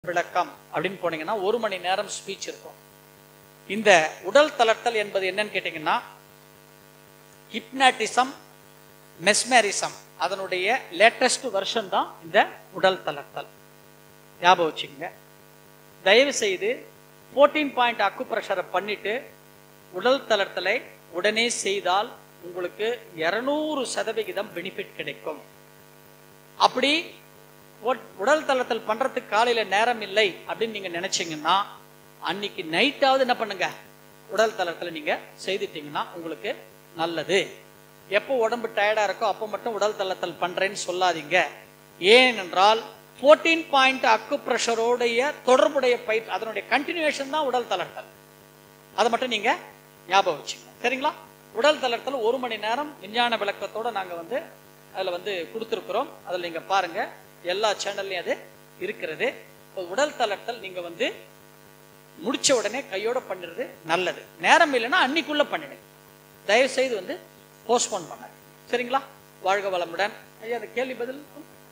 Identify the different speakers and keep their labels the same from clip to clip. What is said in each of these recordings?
Speaker 1: விளக்கம் அப்படின்னு போனீங்கன்னா ஒரு மணி நேரம் ஸ்பீச் இருக்கும் இந்த உடல் தளர்த்தல் என்பது என்னன்னு கேட்டீங்கன்னா ஹிப்னாட்டிசம் மெஸ்மரிசம் அதனுடைய லேட்டஸ்ட் வெர்ஷன் தான் இந்த உடல் தளர்த்தல் ஞாபகம் வச்சுக்கோங்க தயவு செய்து ஃபோர்டீன் பாயிண்ட் அக்கு ப்ரெஷரை பண்ணிட்டு உடல் தளர்த்தலை உடனே செய்தால் உங்களுக்கு இரநூறு சதவிகிதம் பெனிஃபிட் கிடைக்கும் அப்படி உட்- உடல் தளர்த்தல் பண்றதுக்கு காலையில நேரம் இல்லை அப்படின்னு நீங்க நினைச்சீங்கன்னா அன்னைக்கு நைட்டாவது என்ன பண்ணுங்க உடல் தளர்த்தலை நீங்க செய்துட்டீங்கன்னா உங்களுக்கு நல்லது எப்போ உடம்பு டயர்டா இருக்கோ அப்போ மட்டும் உடல் தளர்த்தல் பண்றேன்னு சொல்லாதீங்க ஏனென்றால் ஃபோர்டீன் பாயிண்ட் அக்கு ப்ரெஷரோடைய தொடர்புடைய பயிற்சி அதனுடைய கண்டினியூஷன் தான் உடல் தளர்த்தல் அதை மட்டும் நீங்க ஞாபகம் வச்சுங்க சரிங்களா உடல் தளர்த்தல் ஒரு மணி நேரம் விஞ்ஞான விளக்கத்தோட நாங்க வந்து அதுல வந்து கொடுத்துருக்குறோம் அதில் நீங்க பாருங்க எல்லா சேனல்லையும் அது இருக்கிறது இப்போ உடல் தளர்த்தல் நீங்க வந்து முடிச்ச உடனே கையோட பண்ணிடுறது நல்லது நேரம் இல்லைன்னா அன்னைக்குள்ள பண்ணிடுங்க தயவு செய்து வந்து போஸ்ட்போன் பண்ணாது சரிங்களா வாழ்க வளமுடன் ஐயா அந்த கேள்வி பதில்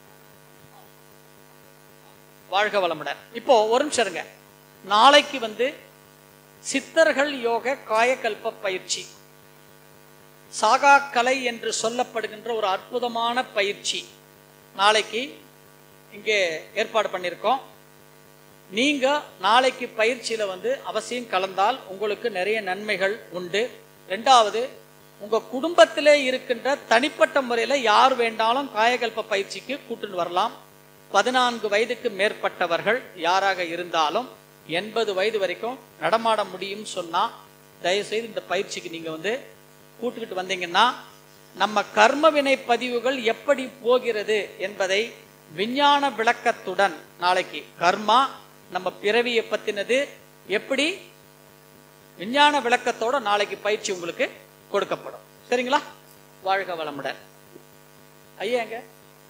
Speaker 1: வாழ்க வளமுடன் இப்போ ஒரு நிமிஷம் இருங்க நாளைக்கு வந்து சித்தர்கள் யோக காயகல்ப பயிற்சி சாகா கலை என்று சொல்லப்படுகின்ற ஒரு அற்புதமான பயிற்சி நாளைக்கு இங்கே ஏற்பாடு பண்ணியிருக்கோம் நீங்க நாளைக்கு பயிற்சியில வந்து அவசியம் கலந்தால் உங்களுக்கு நிறைய நன்மைகள் உண்டு ரெண்டாவது உங்க குடும்பத்திலே இருக்கின்ற தனிப்பட்ட முறையில யார் வேண்டாலும் காயகல்ப பயிற்சிக்கு கூட்டுன்னு வரலாம் பதினான்கு வயதுக்கு மேற்பட்டவர்கள் யாராக இருந்தாலும் எண்பது வயது வரைக்கும் நடமாட முடியும் சொன்னா தயவுசெய்து இந்த பயிற்சிக்கு நீங்க வந்து கூட்டுக்கிட்டு வந்தீங்கன்னா நம்ம கர்ம வினை பதிவுகள் எப்படி போகிறது என்பதை விஞ்ஞான விளக்கத்துடன் நாளைக்கு கர்மா நம்ம பிறவியை பத்தினது எப்படி விஞ்ஞான விளக்கத்தோட நாளைக்கு பயிற்சி உங்களுக்கு கொடுக்கப்படும் சரிங்களா வாழ்க வளமுடன் ஐயா எங்க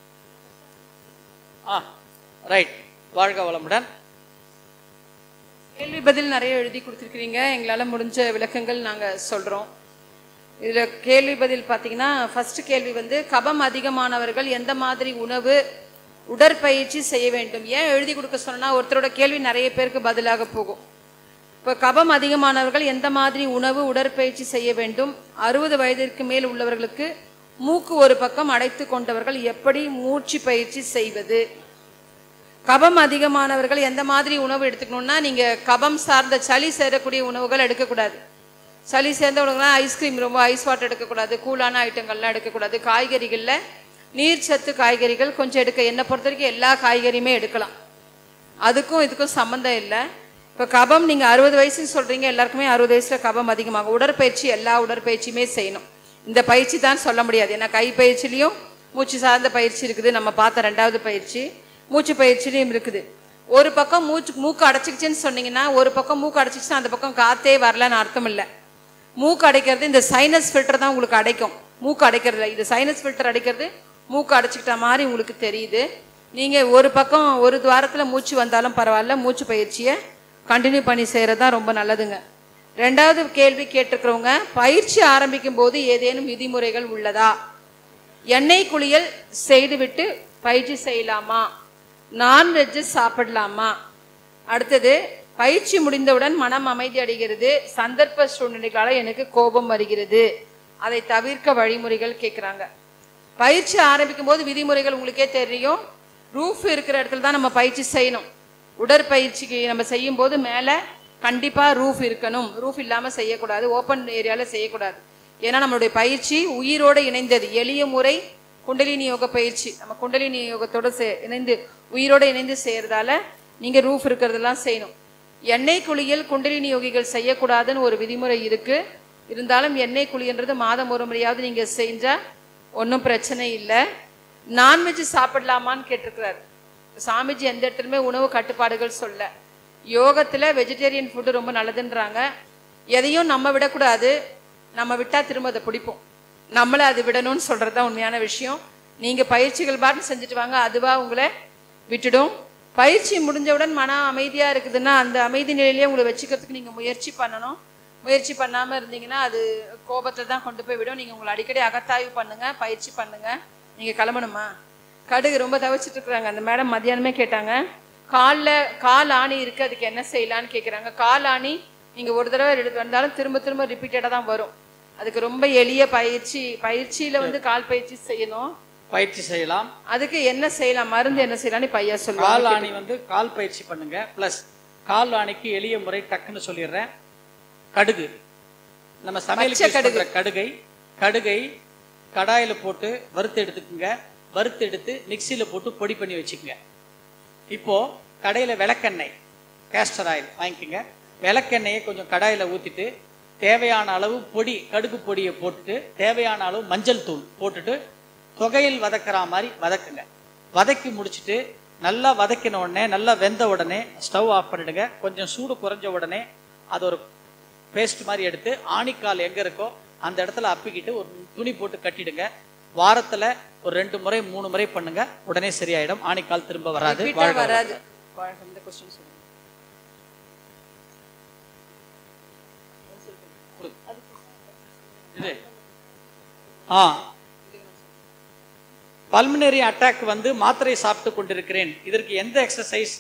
Speaker 1: ஆ ரைட் வாழ்க வளமுடன்
Speaker 2: கேள்வி பதில் நிறைய எழுதி கொடுத்துருக்கிறீங்க எங்களால் முடிஞ்ச விளக்கங்கள் நாங்கள் சொல்கிறோம் இதில் கேள்வி பதில் பார்த்தீங்கன்னா ஃபர்ஸ்ட் கேள்வி வந்து கபம் அதிகமானவர்கள் எந்த மாதிரி உணவு உடற்பயிற்சி செய்ய வேண்டும் ஏன் எழுதி கொடுக்க சொன்னா ஒருத்தரோட கேள்வி நிறைய பேருக்கு பதிலாக போகும் இப்போ கபம் அதிகமானவர்கள் எந்த மாதிரி உணவு உடற்பயிற்சி செய்ய வேண்டும் அறுபது வயதிற்கு மேல் உள்ளவர்களுக்கு மூக்கு ஒரு பக்கம் அடைத்து கொண்டவர்கள் எப்படி மூச்சு பயிற்சி செய்வது கபம் அதிகமானவர்கள் எந்த மாதிரி உணவு எடுத்துக்கணும்னா நீங்க கபம் சார்ந்த சளி சேரக்கூடிய உணவுகள் எடுக்கக்கூடாது சளி சேர்ந்த உணவுகள்லாம் ஐஸ்கிரீம் ரொம்ப ஐஸ் வாட்டர் எடுக்கக்கூடாது கூலான ஐட்டங்கள்லாம் எடுக்கக்கூடாது காய்கறிகளில் நீர்ச்சத்து காய்கறிகள் கொஞ்சம் எடுக்க என்னை பொறுத்த வரைக்கும் எல்லா காய்கறியுமே எடுக்கலாம் அதுக்கும் இதுக்கும் சம்மந்தம் இல்லை இப்போ கபம் நீங்கள் அறுபது வயசுன்னு சொல்கிறீங்க எல்லாருக்குமே அறுபது வயசில் கபம் அதிகமாகும் உடற்பயிற்சி எல்லா உடற்பயிற்சியுமே செய்யணும் இந்த பயிற்சி தான் சொல்ல முடியாது ஏன்னா கை பயிற்சிலையும் மூச்சு சார்ந்த பயிற்சி இருக்குது நம்ம பார்த்த ரெண்டாவது பயிற்சி மூச்சு பயிற்சிலையும் இருக்குது ஒரு பக்கம் மூச்சு மூக்கு அடைச்சிக்கிச்சுன்னு சொன்னீங்கன்னா ஒரு பக்கம் மூக்கு அடைச்சிக்கிச்சுன்னா அந்த பக்கம் காத்தே வரலன்னு அர்த்தம் இல்லை மூக்கு அடைக்கிறது இந்த சைனஸ் ஃபில்டர் தான் உங்களுக்கு அடைக்கும் மூக்கு அடைக்கிறது இல்ல. இது சைனஸ் ஃபில்டர் அடைக்கிறது மூக்கு அடைச்சிக்கிட்ட மாதிரி உங்களுக்கு தெரியுது நீங்கள் ஒரு பக்கம் ஒரு துவாரத்தில் மூச்சு வந்தாலும் பரவாயில்ல மூச்சு பயிற்சியை கண்டினியூ பண்ணி செய்கிறது தான் ரொம்ப நல்லதுங்க ரெண்டாவது கேள்வி கேட்டிருக்கிறவங்க பயிற்சி ஆரம்பிக்கும் போது ஏதேனும் விதிமுறைகள் உள்ளதா எண்ணெய் குளியல் செய்துவிட்டு பயிற்சி செய்யலாமா நான்வெஜ்ஜு சாப்பிடலாமா அடுத்தது பயிற்சி முடிந்தவுடன் மனம் அமைதி அடைகிறது சந்தர்ப்ப சூழ்நிலைகளால் எனக்கு கோபம் வருகிறது அதை தவிர்க்க வழிமுறைகள் கேட்குறாங்க பயிற்சி ஆரம்பிக்கும் போது விதிமுறைகள் உங்களுக்கே தெரியும் ரூஃப் இருக்கிற இடத்துல தான் நம்ம பயிற்சி செய்யணும் உடற்பயிற்சிக்கு நம்ம செய்யும் போது மேலே கண்டிப்பாக ரூஃப் இருக்கணும் ரூஃப் இல்லாமல் செய்யக்கூடாது ஓப்பன் ஏரியாவில் செய்யக்கூடாது ஏன்னா நம்மளுடைய பயிற்சி உயிரோடு இணைந்தது எளிய முறை குண்டலினி யோக பயிற்சி நம்ம குண்டலினி யோகத்தோட சே இணைந்து உயிரோடு இணைந்து செய்கிறதால நீங்கள் ரூஃப் இருக்கிறதெல்லாம் செய்யணும் எண்ணெய் குளியல் குண்டலினி யோகிகள் செய்யக்கூடாதுன்னு ஒரு விதிமுறை இருக்குது இருந்தாலும் எண்ணெய் குளியன்றது மாதம் ஒரு முறையாவது நீங்கள் செஞ்சால் ஒன்றும் பிரச்சனை இல்லை நான்வெஜ் சாப்பிடலாமான்னு கேட்டிருக்கிறாரு சாமிஜி எந்த இடத்துலையுமே உணவு கட்டுப்பாடுகள் சொல்ல யோகத்தில் வெஜிடேரியன் ஃபுட்டு ரொம்ப நல்லதுன்றாங்க எதையும் நம்ம விடக்கூடாது நம்ம விட்டால் திரும்ப அதை பிடிப்போம் நம்மளை அது விடணும்னு சொல்கிறது தான் உண்மையான விஷயம் நீங்கள் பயிற்சிகள் பாட்டு செஞ்சுட்டு வாங்க அதுவாக உங்களை விட்டுடும் பயிற்சி முடிஞ்சவுடன் மன அமைதியாக இருக்குதுன்னா அந்த அமைதி நிலையிலேயே உங்களை வச்சுக்கிறதுக்கு நீங்கள் முயற்சி பண்ணணும் முயற்சி பண்ணாமல் இருந்தீங்கன்னா அது கோபத்தில் தான் கொண்டு போய் விடும் நீங்கள் உங்களை அடிக்கடி அகத்தாய்வு பண்ணுங்கள் பயிற்சி பண்ணுங்கள் நீங்கள் கிளம்பணுமா கடுகு ரொம்ப தவிச்சிட்டு இருக்கிறாங்க அந்த மேடம் மத்தியானமே கேட்டாங்க கால்ல கால் ஆணி இருக்கு அதுக்கு என்ன செய்யலாம்னு கேக்குறாங்க கால் ஆணி நீங்க ஒரு தடவை எடுத்து வந்தாலும் திரும்ப திரும்ப ரிப்பீட்டடா தான் வரும் அதுக்கு ரொம்ப எளிய பயிற்சி பயிற்சியில வந்து கால் பயிற்சி செய்யணும்
Speaker 1: பயிற்சி செய்யலாம்
Speaker 2: அதுக்கு என்ன செய்யலாம் மருந்து என்ன செய்யலாம்னு பையா சொல்லுவாங்க
Speaker 1: கால் ஆணி வந்து கால் பயிற்சி பண்ணுங்க ப்ளஸ் கால் ஆணிக்கு எளிய முறை டக்குன்னு சொல்லிடுறேன் கடுகு நம்ம சமையலுக்கு use பண்ற கடுகை கடுகை கடாயில போட்டு வறுத்து எடுத்துக்குங்க வறுத்து எடுத்து மிக்சியில போட்டு பொடி பண்ணி வச்சுக்கோங்க இப்போ கடையில விளக்கெண்ணெய் கேஸ்டர் ஆயில் வாங்கிக்கோங்க விளக்கெண்ணெயை கொஞ்சம் கடாயில ஊத்திட்டு தேவையான அளவு பொடி கடுகு பொடியை போட்டுட்டு தேவையான அளவு மஞ்சள் தூள் போட்டுட்டு தொகையில் வதக்குற மாதிரி வதக்குங்க வதக்கி முடிச்சிட்டு நல்லா வதக்கின உடனே நல்லா வெந்த உடனே ஸ்டவ் ஆஃப் பண்ணிடுங்க கொஞ்சம் சூடு குறைஞ்ச உடனே அது ஒரு பேஸ்ட் மாதிரி எடுத்து ஆணிக்கால் எங்க இருக்கோ அந்த இடத்துல அப்பிக்கிட்டு ஒரு துணி போட்டு கட்டிடுங்க வாரத்துல ஒரு ரெண்டு முறை மூணு முறை பண்ணுங்க உடனே சரியாயிடும் ஆணிக்கால் திரும்ப வராது
Speaker 2: Repeat ஆ
Speaker 1: வாழ்க
Speaker 2: வராது வாழ்க, இந்த question சொல்லுங்க.
Speaker 1: இது ஆ பல்மினரி அட்டாக் வந்து மாத்திரை சாப்பிட்டு கொண்டிருக்கிறேன் இதற்கு எந்த எக்ஸசைஸ்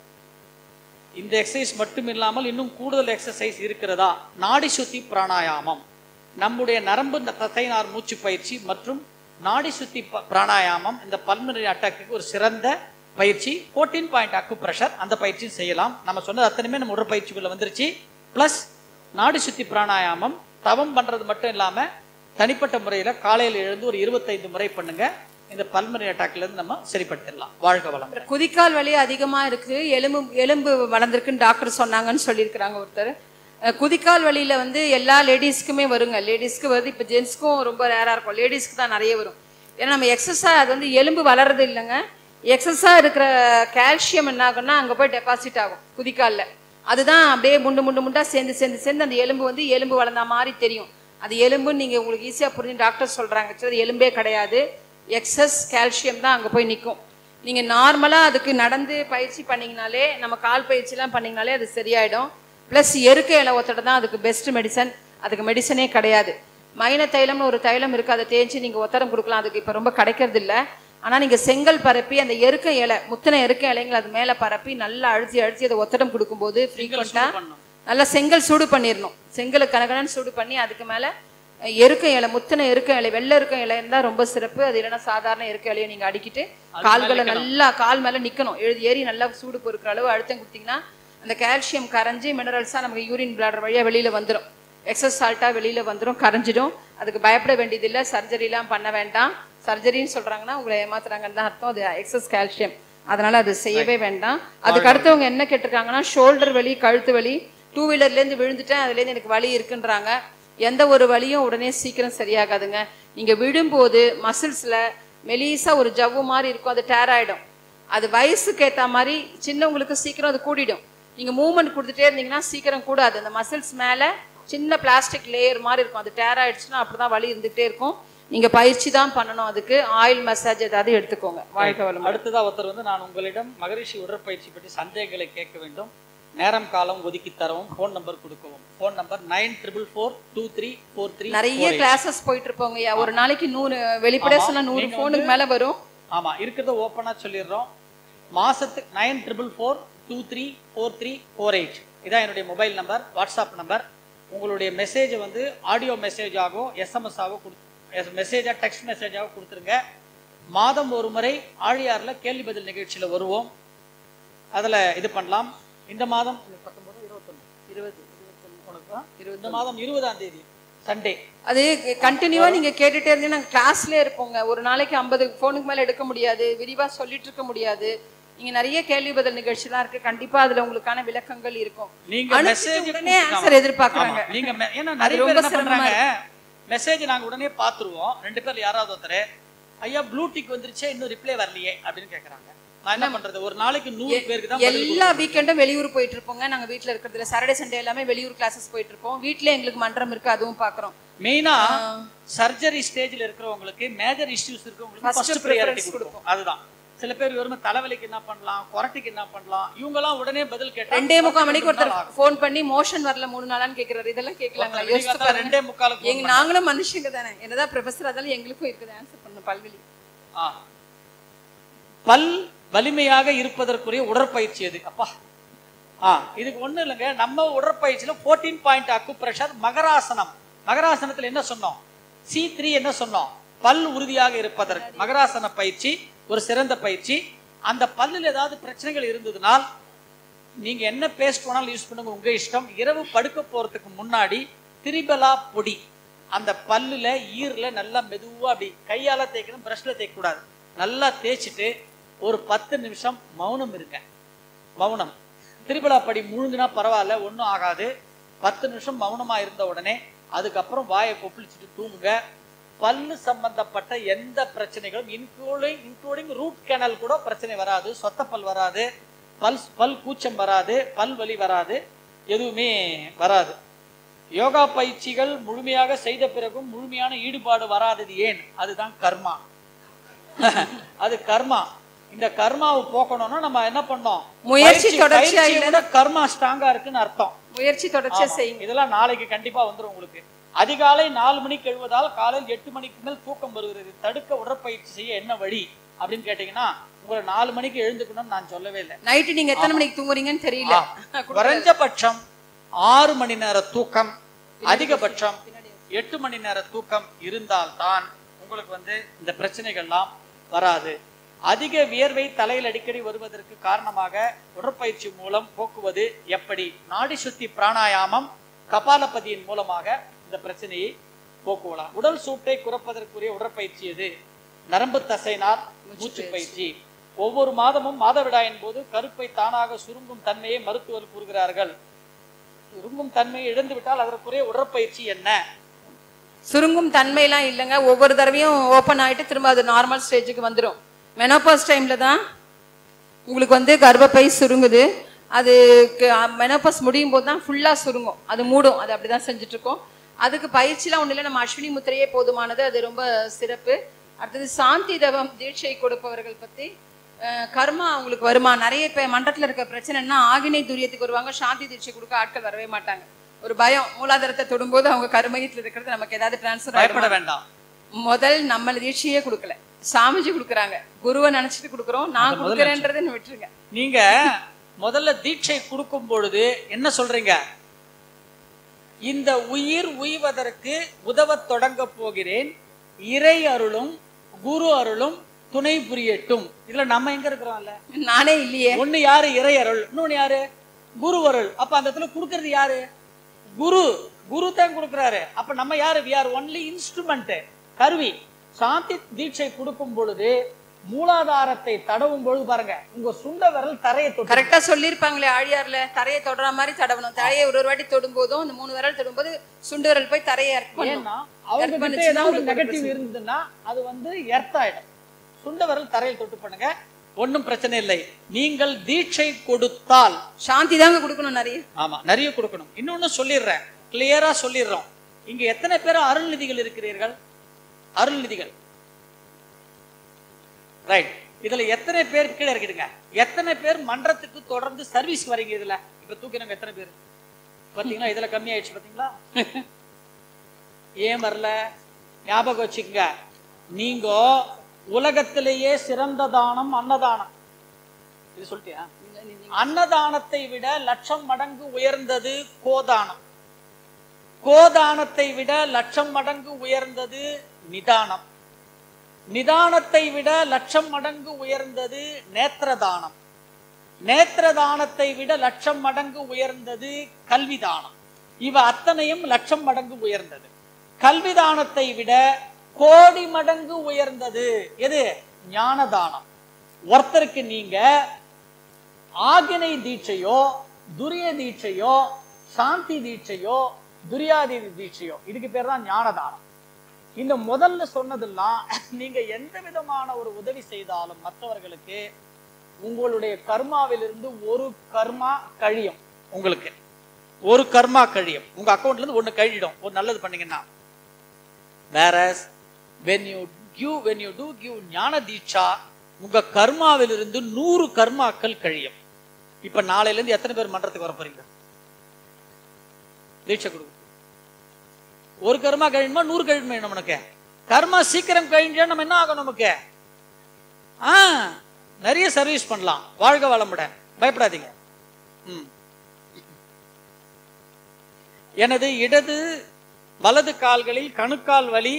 Speaker 1: இந்த எக்ஸசைஸ் மட்டும் இல்லாமல் இன்னும் கூடுதல் எக்ஸசைஸ் இருக்கிறதா நாடி சுத்தி பிராணாயாமம் நம்முடைய நரம்பு ந- தசைநார் மூச்சு பயிற்சி மற்றும் நாடி சுத்தி ப- பிராணாயாமம் இந்த பல்மினரி அட்டாக்கு ஒரு சிறந்த பயிற்சி 14 பாயிண்ட் அக்கு பிரஷர் அந்த பயிற்சியும் செய்யலாம் நம்ம சொன்னது அத்தனையுமே நம்ம உடற்பயிற்சிக்குள்ள வந்துருச்சு ப்ளஸ் நாடி சுத்தி பிராணாயாமம் தவம் பண்றது மட்டும் இல்லாம தனிப்பட்ட முறையில காலையில எழுந்து ஒரு இருபத்தைந்து முறை பண்ணுங்க இந்த பல்மனரி அட்டாக்ல இருந்து நம்ம சரிப்படுத்திடலாம் வாழ்க வளம்
Speaker 2: குதிக்கால் வலி அதிகமா இருக்கு எலும்பு எலும்பு வளர்ந்துருக்குன்னு டாக்டர் சொன்னாங்கன்னு சொல்லியிருக்கிறாங்க ஒருத்தர் அஹ் குதிக்கால் வலியில வந்து எல்லா லேடிஸ்க்குமே வருங்க லேடிஸ்க்கு வருது இப்போ ஜென்ஸ்க்கும் ரொம்ப ரேரா இருக்கும் லேடிஸ்க்கு தான் நிறைய வரும் ஏன்னா நம்ம எக்ஸசைஸ் அது வந்து எலும்பு வளர்றது இல்லைங்க எக்ஸஸாக இருக்கிற கால்சியம் என்ன ஆகும்னா அங்கே போய் டெபாசிட் ஆகும் குதிக்கால்ல அதுதான் அப்படியே முண்டு முண்டு முண்டா சேர்ந்து சேர்ந்து சேர்ந்து அந்த எலும்பு வந்து எலும்பு வளர்ந்த மாதிரி தெரியும் அது எலும்புன்னு நீங்கள் உங்களுக்கு ஈஸியாக புரிஞ்சு டாக்டர் சொல்கிறாங்க சரி அது எலும்பே கிடையாது எக்ஸஸ் கால்சியம் தான் அங்கே போய் நிற்கும் நீங்கள் நார்மலாக அதுக்கு நடந்து பயிற்சி பண்ணீங்கனாலே நம்ம கால் பயிற்சிலாம் பண்ணீங்கனாலே அது சரியாயிடும் ப்ளஸ் எருக்க இலை ஒத்தடை தான் அதுக்கு பெஸ்ட் மெடிசன் அதுக்கு மெடிசனே கிடையாது மைன தைலம்னு ஒரு தைலம் இருக்குது அதை தேய்ச்சி நீங்கள் ஒத்தடம் கொடுக்கலாம் அதுக்கு இப்போ ரொம்ப கிடைக்கிறது இல்லை ஆனால் நீங்கள் செங்கல் பரப்பி அந்த எருக்க இலை முத்தின எருக்க இலைங்களை அது மேலே பரப்பி நல்லா அழுத்தி அழுத்தி அதை ஒத்தடம் கொடுக்கும்போது ஃப்ரீக்வெண்ட்டாக
Speaker 1: பண்ணணும்.
Speaker 2: நல்லா செங்கல் சூடு பண்ணிடணும் செங்கலை கனகனன்னு சூடு பண்ணி அதுக்கு மேலே எருக்க இலை முத்தின எருக்க இலை வெள்ளை இருக்க இலை இருந்தால் ரொம்ப சிறப்பு அது இல்லைன்னா சாதாரண எருக்க இலையை நீங்கள் அடிக்கிட்டு கால்களை நல்லா கால் மேலே நிற்கணும் எழுதி ஏறி நல்லா சூடு பொறுக்கிற அளவு அழுத்தம் கொடுத்தீங்கன்னா அந்த கால்சியம் கரைஞ்சி மினரல்ஸாக நமக்கு யூரின் பிளாடர் வழியாக வெளியில் வந்துடும் எக்ஸஸ் சால்ட்டாக வெளியில் வந்துடும் கரைஞ்சிடும் அதுக்கு பயப்பட வேண்டியதில்லை சர்ஜரிலாம் பண்ண வேண்டாம் சர்ஜரின்னு சொல்கிறாங்கன்னா உங்களை ஏமாத்துறாங்கன்னு தான் அர்த்தம் அது எக்ஸஸ் கால்சியம் அதனால அது செய்யவே வேண்டாம் அதுக்கு அடுத்தவங்க என்ன கேட்டிருக்காங்கன்னா ஷோல்டர் வலி கழுத்து வலி டூ வீலர்லேருந்து விழுந்துட்டேன் அதுலேருந்து எனக்கு வலி இருக்குன்றாங்க எந்த ஒரு வலியும் உடனே சீக்கிரம் சரியாகாதுங்க நீங்கள் விழும்போது மசில்ஸில் மெலிசா ஒரு ஜவ்வு மாதிரி இருக்கும் அது டேர் ஆகிடும் அது வயசுக்கு ஏற்ற மாதிரி சின்னவங்களுக்கு சீக்கிரம் அது கூடிடும் நீங்கள் மூவ்மெண்ட் கொடுத்துட்டே இருந்தீங்கன்னா சீக்கிரம் கூடாது அந்த மசில்ஸ் மேலே சின்ன பிளாஸ்டிக் லேயர் மாதிரி இருக்கும் அது டேர் ஆயிடுச்சுன்னா அப்படி தான் வலி இருந்துகிட்டே இருக்கும் நீங்கள் பயிற்சி தான் பண்ணணும் அதுக்கு ஆயில் மசாஜ் ஏதாவது எடுத்துக்கோங்க வாழ்க்கை வளம்
Speaker 1: அடுத்ததா ஒருத்தர் வந்து நான் உங்களிடம் மகரிஷி உடற்பயிற்சி பற்றி சந்தேகங்களை கேட்க வேண்டும் நேரம் காலம் ஒதுக்கி தரவும் ஃபோன் நம்பர் கொடுக்கவும் phone number nine triple four two three four three
Speaker 2: நிறைய கிளாஸஸ் போயிட்டு இருப்போங்க ஐயா. ஒரு நாளைக்கு நூறு வெளிப்படையா சொன்னா நூறு
Speaker 1: நீங்க
Speaker 2: ஃபோனுக்கு மேல வரும்
Speaker 1: ஆமா இருக்கிறத ஓப்பனா சொல்லிடுறோம் மாசத்துக்கு nine triple four two three four three four eight இதான் என்னுடைய மொபைல் நம்பர் வாட்ஸ்அப் நம்பர் உங்களுடைய மெசேஜை வந்து ஆடியோ மெசேஜாகவோ எஸ்எம்எஸ் ஆகவோ கொடு மெசேஜா டெக்ஸ்ட் மெசேஜாகவோ கொடுத்துருங்க மாதம் ஒரு முறை ஆழியார்ல கேள்வி பதில் நிகழ்ச்சியில வருவோம் அதுல இது பண்ணலாம் இந்த மாதம் பத்தொன்பது இருபத்தொன்னு இருபது இருபத்தொன்னு இந்த மாதம் இருபதாம் தேதி சண்டே
Speaker 2: அது கண்டினியூவா நீங்க கேட்டுட்டே இருந்தீங்கன்னா நாங்க கிளாஸ்லயே இருப்போங்க ஒரு நாளைக்கு ஐம்பது ஃபோனுக்கு மேல எடுக்க முடியாது விரிவா சொல்லிட்டு இருக்க முடியாது நீங்க நிறைய கேள்வி பதில் நிகழ்ச்சிலாம் இருக்கு கண்டிப்பா அதுல உங்களுக்கான விளக்கங்கள் இருக்கும்
Speaker 1: நீங்க
Speaker 2: அனுப்பிச்சிட்டு
Speaker 1: மெசேஜ்
Speaker 2: உடனே ஆன்சர் எதிர்பார்க்கறாங்க
Speaker 1: ஆமா. நீங்க மெ- ஏன்னா நிறைய
Speaker 2: ரொம்ப
Speaker 1: பேர் என்ன
Speaker 2: சிரமமா
Speaker 1: பண்றாங்க மெசேஜ் நாங்க உடனே பாத்துருவோம் ரெண்டு பேர்ல யாராவது ஒருத்தர் ஐயா ப்ளூ டிக் வந்துருச்சே இன்னும் ரிப்ளை வரலையே அப்படின்னு கேக்குறாங்க நான் என்ன பண்றது ஒரு நாளைக்கு நூறு பேருக்கு தான் பதில்
Speaker 2: எல்லா வீக்கெண்டும் வெளியூர் போயிட்டு இருப்போங்க நாங்க வீட்ல இருக்கிறதுல சாட்டர்டே சண்டே எல்லாமே வெளியூர் கிளாஸஸ் போயிட்டு இருப்போம் வீட்ல எங்களுக்கு மன்றம் இருக்கு அதுவும் பாக்குறோம்
Speaker 1: மெயினா சர்ஜரி ஸ்டேஜ்ல இருக்கிறவங்களுக்கு மேஜர் இஷ்யூஸ் இருக்கிறவங்களுக்கு
Speaker 2: First
Speaker 1: ஃபர்ஸ்ட்
Speaker 2: preference
Speaker 1: ப்ரையாரிட்டி கொடுப்போம் அதுதான் சில பேர் வெறும் தலைவலிக்கு என்ன பண்ணலாம் கொரட்டைக்கு என்ன பண்ணலாம் இவங்க எல்லாம் உடனே பதில் கேட்டா
Speaker 2: ரெண்டே முக்கால் மணிக்கு
Speaker 1: ரெண்டு நாள்
Speaker 2: ஒருத்தர்
Speaker 1: ஆகும்.
Speaker 2: ஃபோன் பண்ணி மோஷன் வரல மூணு நாளான்னு கேக்குறாரு இதெல்லாம் கேட்கலாங்களா
Speaker 1: ஒருத்தர்
Speaker 2: யோசிச்சு
Speaker 1: விடிகாத்தால
Speaker 2: பாருங்க
Speaker 1: ரெண்டே முக்காலுக்கு
Speaker 2: எங்க நாங்களும் மனுஷங்க தானே என்னதான் ப்ரொஃபஸர் அதாலும் எங்களுக்கும் இருக்குது ஆன்சர் பண்ண பல்வெளி
Speaker 1: ஆ. பல் வலிமையாக இருப்பதற்குரிய உடற்பயிற்சி எது அப்பா ஆ இதுக்கு ஒண்ணும் இல்லைங்க நம்ம உடற்பயிற்சியில 14 பாயிண்ட் அக்கு பிரஷர் மகராசனம் மகராசனத்துல என்ன சொன்னோம் சி த்ரீ என்ன சொன்னோம் பல் உறுதியாக இருப்பதற்கு மகராசன பயிற்சி ஒரு சிறந்த பயிற்சி அந்த பல்லில் ஏதாவது பிரச்சனைகள் இருந்ததுனால் நீங்க என்ன பேஸ்ட் வேணாலும் யூஸ் பண்ணுங்க உங்க இஷ்டம் இரவு படுக்க போறதுக்கு முன்னாடி திரிபலா பொடி அந்த பல்லுல ஈரல நல்லா மெதுவா அப்படி கையால தேய்க்கணும் பிரஷ்ல தேய்க்க கூடாது நல்லா தேய்ச்சிட்டு ஒரு பத்து நிமிஷம் மௌனம் இருங்க மௌனம் திரிபலா படி முழுங்கினா பரவாயில்ல ஒன்றும் ஆகாது பத்து நிமிஷம் மௌனமா இருந்த உடனே அதுக்கப்புறம் வாயை கொப்பளிச்சுட்டு தூங்குங்க பல்லு சம்பந்தப்பட்ட எந்த பிரச்சனைகளும் இன்க்ளூடிங் இன்க்ளூடிங் ரூட் கேனல் கூட பிரச்சனை வராது சொத்த பல் வராது பல் பல் கூச்சம் வராது பல் வலி வராது எதுவுமே வராது யோகா பயிற்சிகள் முழுமையாக செய்த பிறகும் முழுமையான ஈடுபாடு வராதது ஏன் அதுதான் கர்மா அது கர்மா இந்த கர்மாவை போக்கணும்னா நம்ம என்ன பண்ணோம்
Speaker 2: முயற்சி
Speaker 1: பயிற்சி-
Speaker 2: தொடர்ச்சியா
Speaker 1: பயிற்சியை விட கர்மா ஸ்ட்ராங்கா இருக்குன்னு அர்த்தம்
Speaker 2: முயற்சி தொடர்ச்சியா
Speaker 1: ஆமா.
Speaker 2: செய்யுங்க
Speaker 1: இதெல்லாம் நாளைக்கு கண்டிப்பா வந்துரும் உங்களுக்கு அதிகாலை நாலு மணிக்கு எழுவதால் காலையில் எட்டு மணிக்கு மேல் தூக்கம் வருகிறது தடுக்க உடற்பயிற்சி செய்ய என்ன வழி அப்படின்னு கேட்டீங்கன்னா உங்களை நாலு மணிக்கு எழுந்துக்கணும்னு நான் சொல்லவே இல்லை
Speaker 2: நைட்டு நீங்க எத்தனை மணிக்கு தூங்குறீங்கன்னு தெரியல
Speaker 1: ஆ. குறைஞ்சபட்சம் ஆறு மணி நேர தூக்கம் அதிகபட்சம் எட்டு மணி நேர தூக்கம் இருந்தால்தான் உங்களுக்கு வந்து இந்த பிரச்சனைகள்லாம் வராது அதிக வியர்வை தலையில் அடிக்கடி வருவதற்கு காரணமாக உடற்பயிற்சி மூலம் போக்குவது எப்படி நாடி சுத்தி பிராணாயாமம் கபாலபதியின் மூலமாக இந்த பிரச்சனையை போக்குவலாம் உடல் சூட்டை குறைப்பதற்குரிய உடற்பயிற்சி எது நரம்பு தசைனார் மூச்சு பயிற்சி ஒவ்வொரு மாதமும் மாதவிடாயின் போது கருப்பை தானாக சுருங்கும் தன்மையை மருத்துவர் கூறுகிறார்கள் சுருங்கும் தன்மையை இழந்து விட்டால் அதற்குரிய உடற்பயிற்சி என்ன
Speaker 2: சுருங்கும் தன்மையெல்லாம் இல்லைங்க ஒவ்வொரு தடவையும் ஓப்பன் ஆயிட்டு திரும்ப அது நார்மல் ஸ்டேஜுக்கு வந்துடும் மெனோபாஸ் டைம்ல தான் உங்களுக்கு வந்து கர்ப்பப்பை சுருங்குது அது மெனோபாஸ் முடியும் போது தான் ஃபுல்லாக சுருங்கும் அது மூடும் அது அப்படி தான் செஞ்சுட்டு இருக்கோம் அதுக்கு பயிற்சிலாம் ஒன்றும் இல்லை நம்ம அஸ்வினி முத்திரையே போதுமானது அது ரொம்ப சிறப்பு அடுத்தது சாந்தி தவம் தீட்சை கொடுப்பவர்கள் பற்றி அஹ், கர்மா அவங்களுக்கு வருமா நிறைய பேர் மண்டலத்தில் இருக்க பிரச்சனைன்னா ஆகினை துரியத்துக்கு வருவாங்க சாந்தி தீட்சை கொடுக்க ஆட்கள் வரவே மாட்டாங்க ஒரு பயம் மூலாதாரத்தை தொடும்போது அவங்க கருமையத்தில் இருக்கிறது நமக்கு ஏதாவது டிரான்ஸ்ஃபர்
Speaker 1: பயப்பட வேண்டாம்
Speaker 2: முதல் நம்ம தீட்சையே கொடுக்கல சாமிஜி கொடுக்குறாங்க குருவை நினைச்சிட்டு கொடுக்குறோம் நான் கொடுக்குறேன்றதை விட்டுருங்க
Speaker 1: நீங்க முதல்ல தீட்சை கொடுக்கும் பொழுது என்ன சொல்றீங்க இந்த உயிர் உய்வதற்கு உதவத் தொடங்க போகிறேன் இறை அருளும் குரு அருளும் துணை புரியட்டும் இதுல நம்ம எங்க இருக்கிறோம்ல
Speaker 2: நானே இல்லையே
Speaker 1: ஒண்ணு யாரு இறை அருள் இன்னொன்னு யாரு குரு அருள் அப்ப அந்த இடத்துல கொடுக்கறது யாரு குரு குரு தான் கொடுக்கறாரு அப்ப நம்ம யாரு வி ஆர் ஒன்லி இன்ஸ்ட்ருமெண்ட் கருவி சாந்தி தீட்சை கொடுக்கும் பொழுது மூலாதாரத்தை தடவும் பொழுது பாருங்க உங்க சுண்ட விரல் தரையை தொட்டு
Speaker 2: கரெக்டா சொல்லியிருப்பாங்களே ஆழியார்ல தரையை தொடுற மாதிரி தடவணும் தரையை ஒரு ஒரு வாட்டி தொடும்போதும் அந்த மூணு விரல் தொடும்போது சுண்டு விரல் போய் தரையை இறக்கி பண்ணணும்
Speaker 1: ஏன்னா அவங்க கிட்ட
Speaker 2: பண்ணுச்சுன்னா
Speaker 1: ஏதாவது
Speaker 2: உங்களுக்கு ஒரு
Speaker 1: நெகட்டிவ் இருந்ததுன்னா அது வந்து எர்த் ஆயிடும் சுண்ட விரல் தரையில் தொட்டு பண்ணுங்க ஒண்ணும் பிரச்சனை இல்லை நீங்கள் தீட்சை கொடுத்தால்
Speaker 2: சாந்தி தாங்க கொடுக்கணும் நிறைய
Speaker 1: ஆமா நிறைய கொடுக்கணும் இன்னொன்னு சொல்லிடுறேன் கிளியரா சொல்லிடுறோம் இங்க எத்தனை பேர் அருள்நிதிகள் இருக்கிறீர்கள் அருள்நிதிகள் ரைட் இதுல எத்தனை பேர் கீழே இருக்குதுங்க எத்தனை பேர் மன்றத்துக்கு தொடர்ந்து சர்வீஸ் வரீங்க இதுல இப்ப தூக்கினவங்க எத்தனை பேர் பாத்தீங்களா இதுல கம்மி ஆயிடுச்சு பாத்தீங்களா ஏன் வரல ஞாபகம் வச்சுக்கங்க நீங்க உலகத்திலேயே சிறந்த தானம் அன்னதானம் இது சொல்லிட்டியா அன்னதானத்தை விட லட்சம் மடங்கு உயர்ந்தது கோதானம் கோதானத்தை விட லட்சம் மடங்கு உயர்ந்தது நிதானம் நிதானத்தை விட லட்சம் மடங்கு உயர்ந்தது நேத்திரதானம் நேத்திரதானத்தை விட லட்சம் மடங்கு உயர்ந்தது கல்விதானம் இவ அத்தனையும் லட்சம் மடங்கு உயர்ந்தது கல்விதானத்தை விட கோடி மடங்கு உயர்ந்தது எது ஞானதானம் ஒருத்தருக்கு நீங்க ஆகினை தீட்சையோ துரிய தீட்சையோ சாந்தி தீட்சையோ துரியாதி தீட்சையோ இதுக்கு பேர் தான் ஞானதானம் இந்த முதல்ல சொன்னதெல்லாம் நீங்க எந்த விதமான ஒரு உதவி செய்தாலும் மற்றவர்களுக்கு உங்களுடைய கர்மாவிலிருந்து ஒரு கர்மா கழியும் உங்களுக்கு ஒரு கர்மா கழியும் உங்க அக்கௌண்ட்ல இருந்து ஒண்ணு கழிடும் ஒரு நல்லது பண்ணீங்கன்னா வேற when you give when you do give ஞான தீட்சா உங்க கர்மாவிலிருந்து நூறு கர்மாக்கள் கழியும் இப்ப நாளையில இருந்து எத்தனை பேர் மன்றத்துக்கு வர போறீங்க தீட்சை கொடுங்க ஒரு கர்மா கழியுமா நூறு கழியுமா நமக்கு கர்மா சீக்கிரம் கழிஞ்சா நம்ம என்ன ஆகும் நமக்கு ஆ நிறைய சர்வீஸ் பண்ணலாம் வாழ்க வளமுடன் பயப்படாதீங்க ம் எனது இடது வலது கால்களில் கணுக்கால் வலி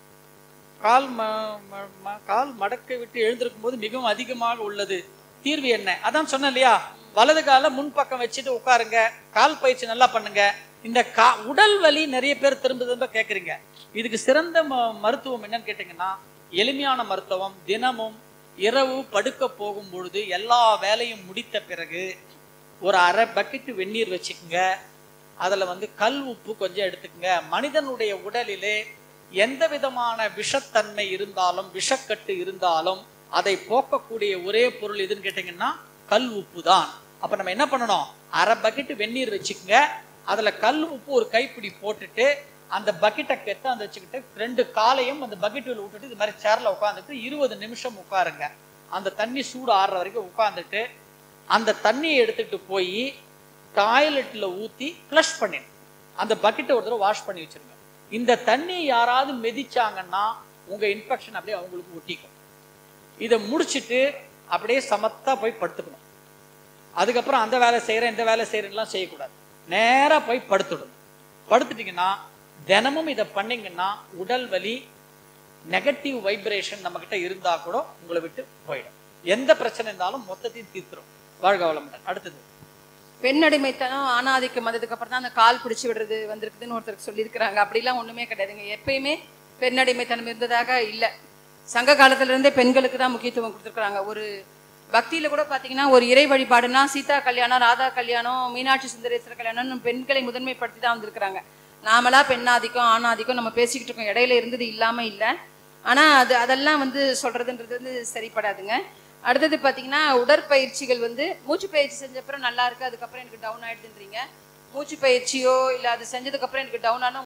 Speaker 1: கால் ம- ம- ம- கால் மடக்கை விட்டு எழுந்திருக்கும் போது மிகவும் அதிகமாக உள்ளது தீர்வு என்ன அதான் சொன்னேன் இல்லையா வலது காலை முன்பக்கம் வச்சுட்டு உட்காருங்க கால் பயிற்சி நல்லா பண்ணுங்க இந்த கா உடல் வலி நிறைய பேர் திரும்ப திரும்ப கேட்குறீங்க இதுக்கு சிறந்த ம- மருத்துவம் என்னன்னு கேட்டிங்கன்னா எளிமையான மருத்துவம் தினமும் இரவு படுக்க போகும் பொழுது எல்லா வேலையும் முடித்த பிறகு ஒரு அரை பக்கெட் வெந்நீர் வச்சுக்கோங்க அதில் வந்து கல் உப்பு கொஞ்சம் எடுத்துக்கங்க மனிதனுடைய உடலிலே எந்த விதமான விஷத்தன்மை இருந்தாலும் விஷக்கட்டு இருந்தாலும் அதை போக்கக்கூடிய ஒரே பொருள் எதுன்னு கேட்டிங்கன்னா கல் உப்பு தான் அப்போ நம்ம என்ன பண்ணணும் அரை பக்கெட் வெந்நீர் வச்சுக்கோங்க அதில் கல் உப்பு ஒரு கைப்பிடி போட்டுட்டு அந்த பக்கெட்டை கெத்த அந்த வச்சுக்கிட்டு ரெண்டு காலையும் அந்த பக்கெட்டில் விட்டுட்டு இது மாதிரி சேரில் உட்காந்துட்டு இருபது நிமிஷம் உட்காருங்க அந்த தண்ணி சூடு ஆறுற வரைக்கும் உட்காந்துட்டு அந்த தண்ணியை எடுத்துட்டு போய் டாய்லெட்டில் ஊற்றி ஃப்ளஷ் பண்ணிடு அந்த பக்கெட்டை ஒரு தடவை வாஷ் பண்ணி வச்சிருங்க இந்த தண்ணியை யாராவது மிதிச்சாங்கன்னா உங்க இன்ஃபெக்ஷன் அப்படியே அவங்களுக்கு ஒட்டிக்கும் இதை முடிச்சிட்டு அப்படியே சமத்தா போய் படுத்துக்கணும் அதுக்கப்புறம் அந்த வேலை செய்கிறேன் இந்த வேலை செய்கிறேன்லாம் செய்யக்கூடாது நேரா போய் படுத்துடணும் படுத்துட்டீங்கன்னா தினமும் இதை பண்ணீங்கன்னா உடல் வலி நெகட்டிவ் வைப்ரேஷன் நம்மக்கிட்ட இருந்தா கூட உங்களை விட்டு போயிடும் எந்த பிரச்சனை இருந்தாலும் மொத்தத்தையும் தீர்த்துரும் வாழ்க வளமுடன் அடுத்தது
Speaker 2: பெண் அடிமைத்தனம் ஆணாதிக்கம் வந்ததுக்கு அப்புறம் தான் அந்த கால் பிடிச்சு விடுறது வந்திருக்குதுன்னு ஒருத்தருக்கு சொல்லியிருக்கிறாங்க அப்படிலாம் ஒண்ணுமே கிடையாதுங்க எப்பயுமே பெண் அடிமைத்தனம் இருந்ததாக இல்லை சங்க காலத்துல இருந்தே பெண்களுக்கு தான் முக்கியத்துவம் கொடுத்துருக்காங்க ஒரு பக்தியில கூட பாத்தீங்கன்னா ஒரு இறை வழிபாடுனா சீதா கல்யாணம் ராதா கல்யாணம் மீனாட்சி சுந்தரேஸ்வரர் கல்யாணம் பெண்களை முதன்மைப்படுத்தி தான் வந்திருக்கிறாங்க நாமளா பெண்ணாதிக்கம் ஆணாதிக்கம் நம்ம பேசிக்கிட்டு இருக்கோம் இடையில இருந்தது இல்லாம இல்லை ஆனா அது அதெல்லாம் வந்து சொல்றதுன்றது வந்து சரிப்படாதுங்க அடுத்தது பாத்தீங்கன்னா உடற்பயிற்சிகள் வந்து மூச்சு பயிற்சி செஞ்ச அப்புறம் நல்லா இருக்கு அதுக்கப்புறம் எனக்கு டவுன் ஆயிடுதுன்றீங்க மூச்சு பயிற்சியோ இல்ல அது செஞ்சதுக்கு அப்புறம் எனக்கு டவுன் ஆனா